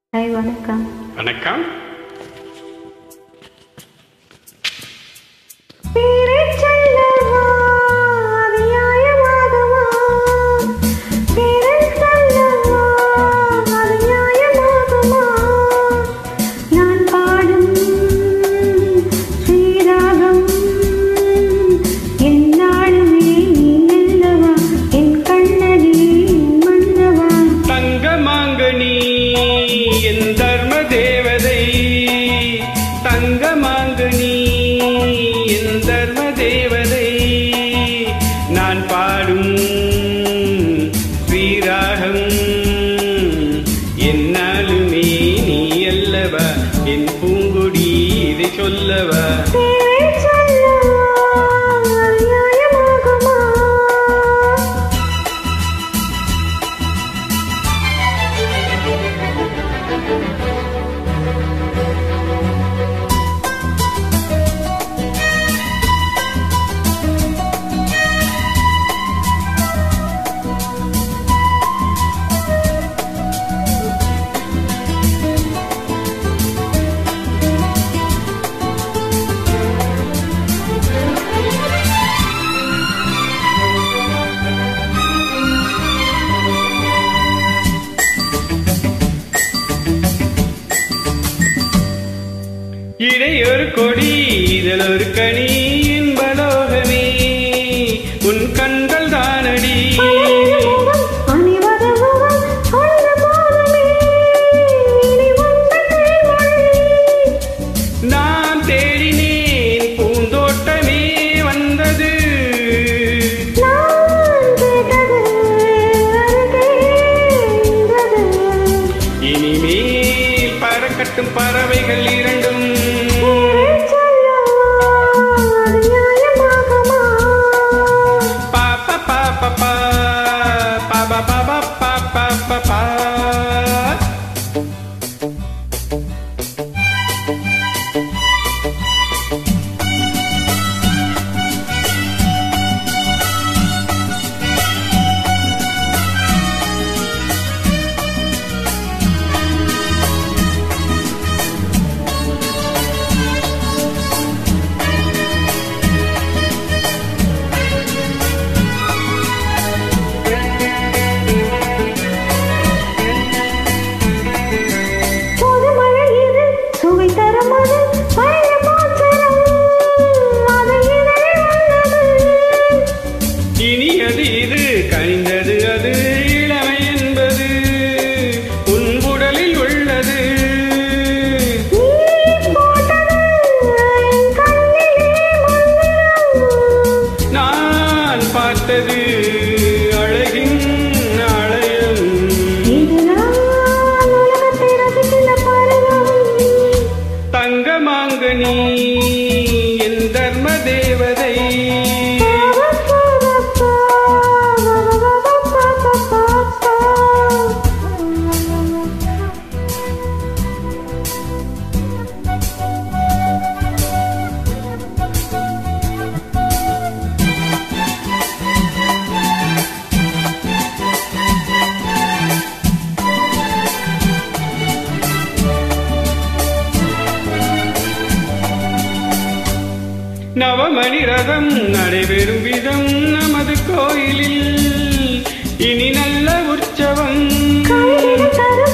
Hi வணக்கம் வணக்கம் பேரைச் சொல்லவா, அது நியாயமாகுமா? பேரைச் சொல்லவா, அது நியாயமாகுமா? நான் பாடும் ஸ்ரீராகம் எந்நாளுமே நீ அல்லவா? என் கண்ணனே என் மன்னவா தங்க மாங்கனி என் தர்ம தேவதை தங்க மாங்கனி என் தர்ம தேவதை நான் பாடும் ஸ்ரீராகம் என்னாலுமே நீ அல்லவா என் பூங்குடி இதை சொல்லவா பேரைச் சொல்லவா, அது நியாயமாகுமா? இடையொரு கொடி இதழ் ஒரு கனி இன்பலோகமே உன் கண்கள் தானடி நான் தேடினேன் பூந்தோட்டமே வந்தது இனிமேல் பறக்கட்டும் பறவைகள் இரண்டும் பாப்பா பாப்பா பா பாபா பாபா பாப்பா பாப்பா இனி அது இது கனிந்தது அது இளமை என்பது உன் உடலில் உள்ளது நான் பார்த்தது அழகின் அழயம் தங்க மாங்கனி என் தர்ம தேவதை நவமணி ரதம் நடைபெறும் விதம் நமது கோயிலில் இனி நல்ல உற்சவம் தரும்